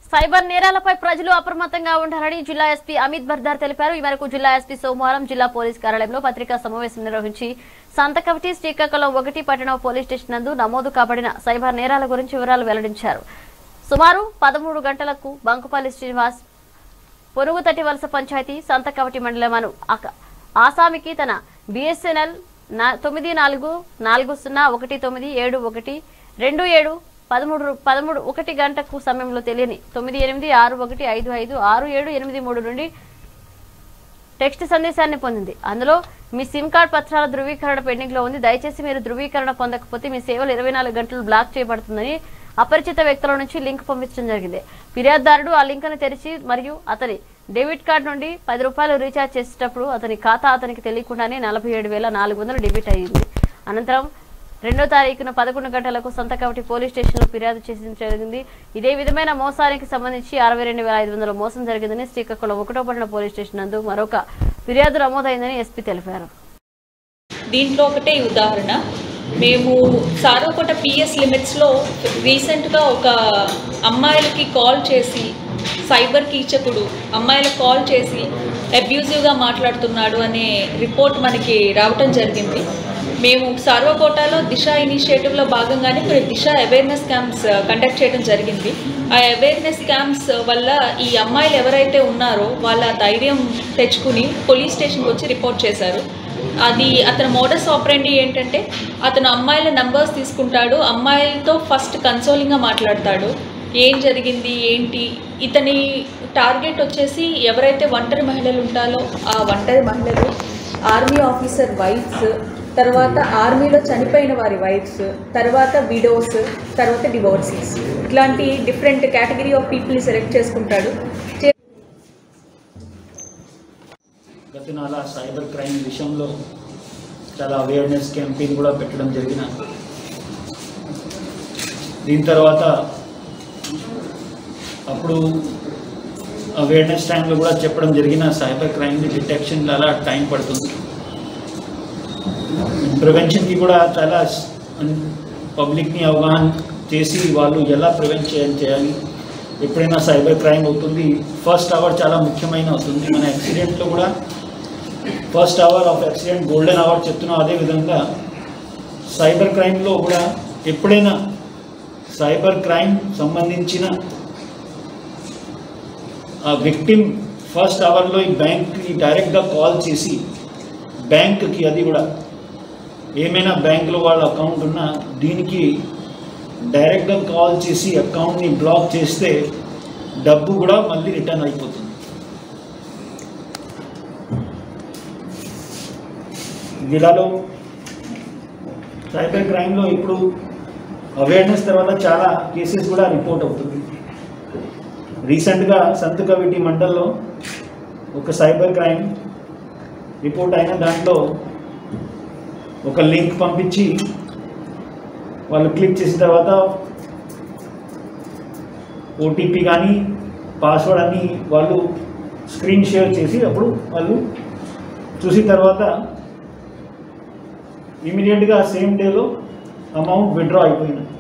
cyber నేరాలపై ప్రజలు అప్రమత్తంగా ఉండాలని జిల్లా ఎస్పీ అమిత్ బర్దార్ తెలిపారు ఈ మేరకు జిల్లా ఎస్పీ సోమవారం జిల్లా పోలీస్ కార్యాలయంలో పత్రికా సమావేశం నిర్వహించి సంతకవటి శ్రీకాకుళం ఒకటి పట్టణ పోలీస్ స్టేషన్ నందు నమోదు కాబడిన సైబర్ నేరాల గురించి వివరాలు వెల్లడించారు సుమారు పదమూడు గంటలకు బంకుపల్లి శ్రీనివాస్ పొరుగుతటి వలస పంచాయతీ సంతకవటి మండలమను అక- ఆసామికి తన బిఎస్ఎన్ఎల్ తొమ్మిది నాలుగు నాలుగు సున్నా ఒకటి తొమ్మిది ఏడు ఒకటి రెండు ఏడు పదమూడు రు- పదమూడు ఒకటి గంటకు సమయంలో తెలియని తొమ్మిది ఎనిమిది ఆరు ఒకటి ఐదు ఐదు ఆరు ఏడు ఎనిమిది మూడు నుండి టెక్స్ట్ సందేశాన్ని పొందింది అందులో మీ సిమ్ కార్డ్ పత్రాల ధృవీకరణ పెండింగ్ లో ఉంది దయచేసి మీరు ధృవీకరణ పొందకపోతే మీ సేవలు ఇరవై నాలుగు గంటలు బ్లాక్ చేయబడుతుందని అపరిచిత వ్యక్తుల నుంచి లింక్ పంపించడం జరిగింది ఫిర్యాదుదారుడు ఆ లింక్ ను తెరిచి మరియు అతని డెబిట్ కార్డు నుండి పది రూపాయలు రీఛార్జ్ చేసేటప్పుడు అతని ఖాతా అతనికి తెలియకుండానే నలభై ఏడు వేల నాలుగు వందలు డెబిట్ అయ్యింది అనంతరం రెండో తారీఖున పదకొండు గంటలకు సంతకవటి పోలీస్ స్టేషన్లో ఫిర్యాదు చేసి జరిగింది ఇదే విధమైన మోసానికి సంబంధించి అరవై రెండు వేల ఐదు వందల మోసం జరిగిందని శ్రీకాకుళం ఒకటో పట్టణ పోలీస్ స్టేషన్ నందు మరొక ఫిర్యాదు నమోదైందని ఎస్పీ తెలిపారు దీంట్లో ఒకటే ఉదాహరణ మేము సారోకోట పిఎస్ లిమిట్స్లో రీసెంట్గా ఒక అమ్మాయిలకి కాల్ చేసి సైబర్ కీచకుడు అమ్మాయిలకు కాల్ చేసి అబ్యూజివ్గా మాట్లాడుతున్నాడు అనే రిపోర్ట్ మనకి రావటం జరిగింది మేము సార్వకోటలో దిశ ఇనిషియేటివ్లో భాగంగానే కొన్ని దిశ అవేర్నెస్ క్యాంప్స్ కండక్ట్ చేయడం జరిగింది ఆ అవేర్నెస్ క్యాంప్స్ వల్ల ఈ అమ్మాయిలు ఎవరైతే ఉన్నారో వాళ్ళ ధైర్యం తెచ్చుకుని పోలీస్ స్టేషన్కి వచ్చి రిపోర్ట్ చేశారు అది అతని మోడస్ ఆపరేండి ఏంటంటే అతను అమ్మాయిల నంబర్స్ తీసుకుంటాడు అమ్మాయిలతో ఫస్ట్ కన్సోలింగ్గా మాట్లాడతాడు ఏం జరిగింది ఏంటి ఇతని టార్గెట్ వచ్చేసి ఎవరైతే ఒంటరి మహిళలు ఉంటారో ఆ ఒంటరి మహిళలు ఆర్మీ ఆఫీసర్ వైఫ్స్ తర్వాత ఆర్మీలో చనిపోయిన వారి వైఫ్స్ తర్వాత విడోస్ తర్వాత డివోర్సీస్ ఇట్లాంటి డిఫరెంట్ కేటగిరీ ఆఫ్ పీపుల్ని సెలెక్ట్ చేసుకుంటాడు చే- గత నెల సైబర్ క్రైమ్ విషయంలో చాలా అవేర్నెస్ క్యాంపెయిన్ కూడా పెట్టడం జరిగిన దీని తర్వాత అప్పుడు అవేర్నెస్ టైంలో కూడా చెప్పడం జరిగిన సైబర్ క్రైమ్ డిటెక్షన్ చాలా టైం పడుతుంది ప్రివెన్షన్కి కూడా చాలా పబ్లిక్ని అవగాహన చేసి వాళ్ళు ఎలా ప్రివెంట్ చేయాలి చేయాలి ఎప్పుడైనా సైబర్ క్రైమ్ అవుతుంది ఫస్ట్ అవర్ చాలా ముఖ్యమైన అవుతుంది మన యాక్సిడెంట్లో కూడా first hour of accident golden hour చెప్తున్నాం అదేవిధంగా సైబర్ క్రైమ్లో కూడా ఎప్పుడైనా సైబర్ క్రైమ్ సంబంధించిన ఆ విక్టిమ్ ఫస్ట్ అవర్లో ఈ బ్యాంక్కి డైరెక్ట్గా కాల్ చేసి బ్యాంక్కి అది కూడా ఏమైనా బ్యాంకులో వాళ్ళ అకౌంట్ ఉన్నా దీనికి డైరెక్ట్గా కాల్ చేసి అకౌంట్ని బ్లాక్ చేస్తే డబ్బు కూడా మళ్ళీ రిటర్న్ అయిపోతుంది జిల్లాలో సైబర్ క్రైమ్లో ఇప్పుడు అవేర్నెస్ తర్వాత చాలా కేసెస్ కూడా రిపోర్ట్ అవుతుంది రీసెంట్గా సంతకవిటి మండల్లో ఒక సైబర్ క్రైమ్ రిపోర్ట్ అయిన దాంట్లో ఒక లింక్ పంపించి వాళ్ళు క్లిక్ చేసిన తర్వాత ఓటీపీ కానీ పాస్వర్డ్ అని వాళ్ళు స్క్రీన్ షేర్ చేసి అప్పుడు వాళ్ళు చూసిన తర్వాత ఇమీడియట్గా సేమ్ డేలో అమౌంట్ విత్డ్రా అయిపోయింది